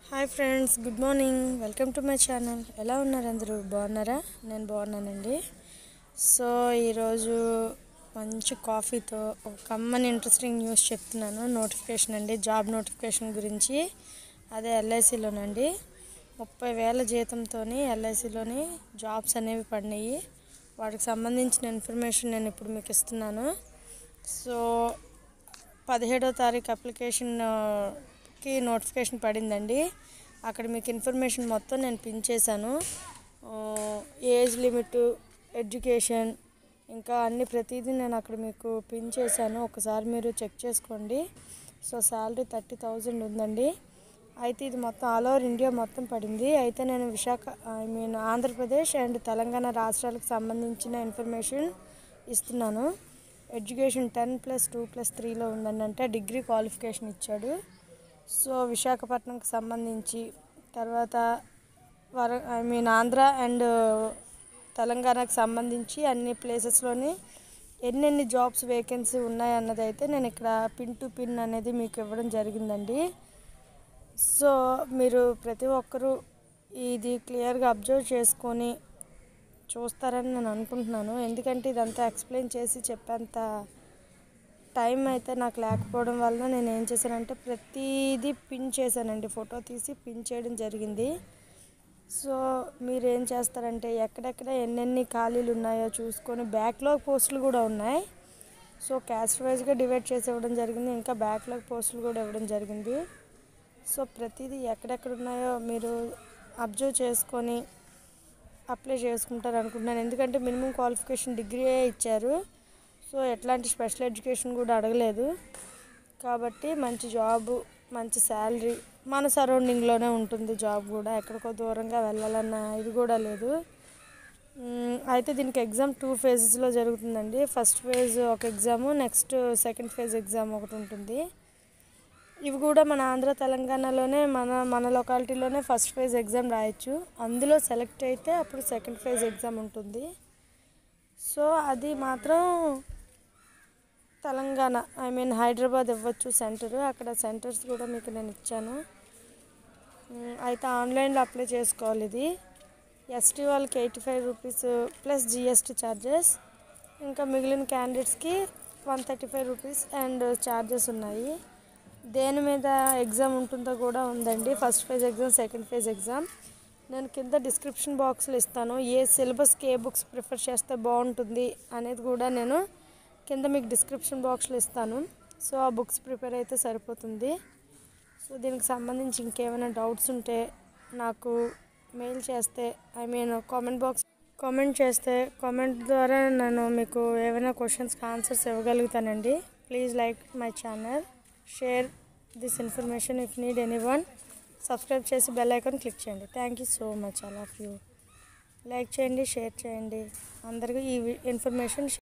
hi friends good morning welcome to my channel ఎలా ఉన్నారు అందరూ బాగున్నారా నేను బాగున్నానండి సో ఈరోజు మంచి కాఫీతో ఒక కమ్మని ఇంట్రెస్టింగ్ న్యూస్ చెప్తున్నాను నోటిఫికేషన్ అండి జాబ్ నోటిఫికేషన్ గురించి అదే ఎల్ఐసిలోనండి ముప్పై వేల జీతంతో ఎల్ఐసిలోని జాబ్స్ అనేవి పడినాయి వాటికి సంబంధించిన ఇన్ఫర్మేషన్ నేను ఇప్పుడు మీకు ఇస్తున్నాను సో పదిహేడో తారీఖు అప్లికేషన్ ఆ, కి నోటిఫికేషన్ పడిందండి అక్కడ మీకు ఇన్ఫర్మేషన్ మొత్తం నేను పిన్ చేశాను ఆ, ఏజ్ లిమిట్ ఎడ్యుకేషన్ ఇంకా అన్ని ప్రతిదీ నేను అక్కడ మీకు పిన్ చేశాను ఒకసారి మీరు చెక్ చేసుకోండి సో శాలరీ థర్టీ థౌజండ్ ఉందండి అయితే ఇది మొత్తం ఆల్ ఓవర్ ఇండియా మొత్తం పడింది అయితే నేను Visakha I mean Andhra Pradesh and Telangana రాష్ట్రాలకు సంబంధించిన ఇన్ఫర్మేషన్ ఇస్తున్నాను education ten plus two plus త్రీలో ఉందండి అంటే డిగ్రీ క్వాలిఫికేషన్ ఇచ్చాడు సో విశాఖపట్నంకి సంబంధించి తర్వాత వర ఐ మీన్ ఆంధ్ర అండ్ తెలంగాణకు సంబంధించి అన్ని ప్లేసెస్లోని ఎన్నెన్ని జాబ్స్ వేకెన్సీ ఉన్నాయన్నది అయితే నేను ఇక్కడ పిన్ టు పిన్ అనేది మీకు ఇవ్వడం జరిగిందండి సో మీరు ప్రతి ఒక్కరూ ఇది క్లియర్గా అబ్జర్వ్ చేసుకొని చూస్తారని నేను అనుకుంటున్నాను ఎందుకంటే ఇదంతా ఎక్స్ప్లెయిన్ చేసి చెప్పేంత టైం అయితే నాకు లేకపోవడం వల్ల నేను ఏం చేశానంటే ప్రతిదీ పిన్ చేశానండి ఫోటో తీసి పిన్ చేయడం జరిగింది సో మీరు ఏం చేస్తారంటే ఎక్కడెక్కడ ఎన్నెన్ని ఖాళీలు ఉన్నాయో చూసుకొని బ్యాక్లాగ్ పోస్టులు కూడా ఉన్నాయి సో క్యాస్ట్ వైజ్గా డివైడ్ చేసి ఇవ్వడం జరిగింది ఇంకా బ్యాక్లాగ్ పోస్టులు కూడా ఇవ్వడం జరిగింది సో ప్రతిదీ ఎక్కడెక్కడ ఉన్నాయో మీరు అబ్జర్వ్ చేసుకొని అప్లై చేసుకుంటారు అనుకుంటున్నాను ఎందుకంటే మినిమం క్వాలిఫికేషన్ డిగ్రీయే ఇచ్చారు సో ఎట్లాంటి స్పెషల్ ఎడ్యుకేషన్ కూడా అడగలేదు కాబట్టి మంచి జాబ్ మంచి శాలరీ మన సరౌండింగ్లోనే ఉంటుంది జాబ్ కూడా ఎక్కడికో దూరంగా వెళ్ళాలన్న ఇది కూడా లేదు మ్, అయితే దీనికి ఎగ్జామ్ టూ ఫేజెస్లో జరుగుతుందండి ఫస్ట్ ఫేజ్ ఒక exam next second phase exam ఒకటి ఉంటుంది ఇవి కూడా మన ఆంధ్ర తెలంగాణలోనే మన మన లొకాలిటీలోనే ఫస్ట్ ఫేజ్ ఎగ్జామ్ రాయొచ్చు అందులో సెలెక్ట్ అయితే అప్పుడు సెకండ్ ఫేజ్ ఎగ్జామ్ ఉంటుంది సో అది మాత్రం తెలంగాణ ఐ మీన్ హైదరాబాద్ ఇవ్వచ్చు సెంటర్ అక్కడ సెంటర్స్ కూడా మీకు నేను ఇచ్చాను ఉమ్, అయితే ఆన్లైన్లో అప్లై చేసుకోవాలి ఇది ఎస్టీ వాళ్ళకి eighty five rupees plus GST charges ఇంకా మిగిలిన క్యాండిడేట్స్కి one thirty five rupees and charges ఉన్నాయి దేని మీద ఎగ్జామ్ ఉంటుందో కూడా ఉందండి first phase exam second phase exam నేను కింద డిస్క్రిప్షన్ బాక్స్లో ఇస్తాను ఏ సిలబస్కి ఏ బుక్స్ ప్రిఫర్ చేస్తే బాగుంటుంది అనేది కూడా నేను కింద మీకు డిస్క్రిప్షన్ బాక్స్లో ఇస్తాను సో ఆ బుక్స్ ప్రిపేర్ అయితే సరిపోతుంది సో దీనికి సంబంధించి ఇంకేమైనా డౌట్స్ ఉంటే నాకు మెయిల్ చేస్తే I mean comment box comment చేస్తే కామెంట్ ద్వారా నేను మీకు ఏమైనా క్వశ్చన్స్కి ఆన్సర్స్ ఇవ్వగలుగుతానండి please like my channel share this information if need any one subscribe చేసి బెల్ ఐకాన్ క్లిక్ చేయండి thank you so much all of you like చేయండి షేర్ చేయండి అందరికీ ఈ ఇన్ఫర్మేషన్